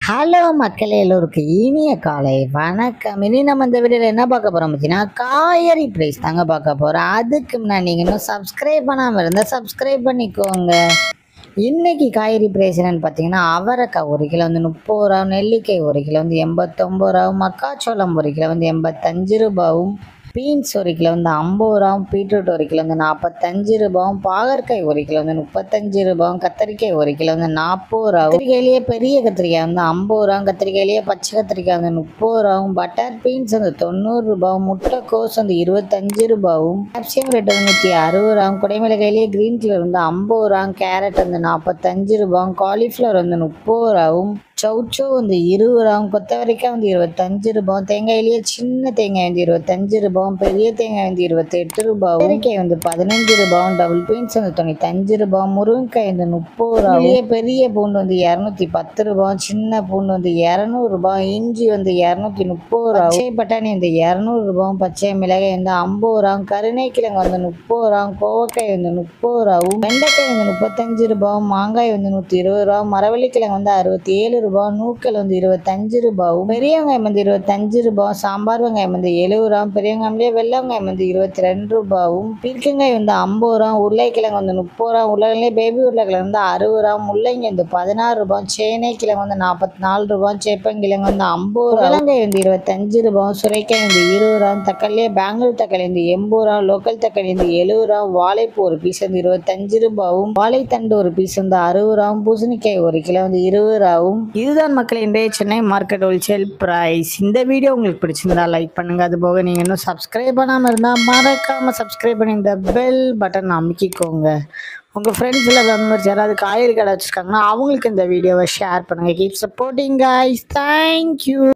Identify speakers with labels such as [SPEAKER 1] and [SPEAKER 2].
[SPEAKER 1] hello மக்களே எல்லோருக்கும் இனிய காலை வணக்கம் இனி நம்ம இந்த வீடியோவில் என்ன பார்க்க போகிறோம் பார்த்தீங்கன்னா காய்கறி ப்ரைஸ் தாங்க பார்க்க போகிறோம் அதுக்கு முன்னாடி நீங்கள் இன்னும் சப்ஸ்கிரைப் பண்ணாமல் இருந்தால் சப்ஸ்கிரைப் பண்ணிக்கோங்க இன்னைக்கு காய்கறி ப்ரைஸ் என்னன்னு பார்த்தீங்கன்னா அவரைக்காய் ஒரு கிலோ வந்து முப்பது ரூபா நெல்லிக்காய் ஒரு கிலோ வந்து எண்பத்தொம்பது ரூபாவும் மக்காச்சோளம் ஒரு கிலோ வந்து எண்பத்தஞ்சு ரூபாவும் பீன்ஸ் ஒரு கிலோ வந்து ஐம்பது ரூபாவும் பீட்ரூட் ஒரு கிலோ வந்து நாற்பத்தஞ்சு ரூபாவும் பாகற்காய் ஒரு கிலோ வந்து முப்பத்தஞ்சு ரூபாவும் கத்திரிக்காய் ஒரு கிலோ வந்து நாற்பது ரூபாவும் கத்திரிக்காயிலேயே பெரிய கத்திரிக்காய் வந்து ஐம்பது ரூபாவும் கத்திரிக்காயிலேயே பச்சை கத்திரிக்காய் வந்து முப்பது ரூபாவும் பட்டர் பீன்ஸ் வந்து தொண்ணூறு ரூபாவும் முட்டைக்கோஸ் வந்து இருபத்தஞ்சு ரூபாவும் கேப்சியம் ரேட் வந்து நூற்றி அறுபது ரூபாவும் குடைமிளகாயிலேயே க்ரீன் கலர் வந்து ஐம்பது ரூபாவும் கேரட் வந்து நாற்பத்தஞ்சு ரூபாவும் காலிஃப்ளவர் வந்து முப்பது ரூபாவும் சௌச்சோ வந்து இருபது ரூபாவும் கொத்தவரைக்காய் வந்து இருபத்தஞ்சு ரூபாவும் தேங்காயிலேயே சின்ன தேங்காய் வந்து இருபத்தஞ்சு ரூபாவும் பெரிய தேங்காய் வந்து இருபத்தெட்டு ரூபாவும் கத்திரிக்காய் வந்து பதினஞ்சு ரூபாவும் டபுள் பீன்ஸ் வந்து தொண்ணூத்தஞ்சு ரூபாவும் முருங்கைக்காய் வந்து முப்பது ரூபாவும் பெரிய பூண்டு வந்து இரநூத்தி பத்து ரூபாவும் சின்ன பூண்டு வந்து இரநூறு ரூபாய் இஞ்சி வந்து இரநூத்தி முப்பது ரூபா பச்சை பட்டாணி வந்து இரநூறு ரூபாவும் பச்சை மிளகாய் வந்து ஐம்பது ரூபாவும் கருணைக்கிழங்கு வந்து முப்பது ரூபாவும் கோவக்காய் வந்து முப்பது ரூபாவும் வெண்டைக்காய் வந்து முப்பத்தஞ்சு ரூபாவும் மாங்காய் வந்து நூற்றி இருபது ரூபா மரவள்ளிக்கிழங்கு வந்து அறுபத்தி ஏழு ரூபாய் நூக்கல் வந்து இருபத்தஞ்சு ரூபாவும் பெரிய வெங்காயம் வந்து இருபத்தஞ்சு ரூபாய் சாம்பார் வெங்காயம் வந்து எழுபது ரூபா பெரிய வெங்காயம்லேயே வெள்ளை வெங்காயம் வந்து இருபத்தி ரெண்டு ரூபாவும் பீர்க்கங்காய் வந்து ஐம்பது ரூபா உருளைக்கிழங்கு வந்து முப்பது ரூபா உருளைக்கிழங்கு பேபி உருளைக்கிழங்கு வந்து அறுபது ரூபா முள்ளங்கி வந்து பதினாறு ரூபாய் சேனை கிழங்கு வந்து நாற்பத்தி நாலு ரூபாய் சேப்பங்கிழங்கு வந்து ஐம்பது ரூபா இலங்காய் வந்து இருபத்தஞ்சு ரூபாய் சுரைக்காய் வந்து இருபது ரூபா தக்காளியே பெங்களூர் தக்காளி வந்து எண்பது ரூபா லோக்கல் தக்காளி வந்து எழுபது ரூபா வாழைப்பூ ஒரு பீஸ் வந்து இருபத்தஞ்சு ரூபாவும் வாழைத்தண்டு ஒரு பீஸ் வந்து அறுபது ரூபாவும் பூசணிக்காய் ஒரு கிலோ வந்து இருபது ரூபாவும் இதுதான் மக்கள் இன்றைய சென்னை மார்க்கெட் ஹோல்சேல் ப்ரைஸ் இந்த வீடியோ உங்களுக்கு பிடிச்சிருந்தா லைக் பண்ணுங்க அது போக நீங்கள் இன்னும் சப்ஸ்கிரைப் பண்ணாமல் இருந்தால் மறக்காமல் சப்ஸ்கிரைப் பண்ணி இந்த பெல் பட்டன் அமைக்கிக்கோங்க உங்கள் ஃப்ரெண்ட்ஸில் மெம்பர்ஸ் யாராவது காய்கறி கடை வச்சுருக்காங்கன்னா அவங்களுக்கு இந்த வீடியோவை ஷேர் பண்ணுங்கள் கீப் சப்போர்ட்டிங் கைஸ் தேங்க்யூ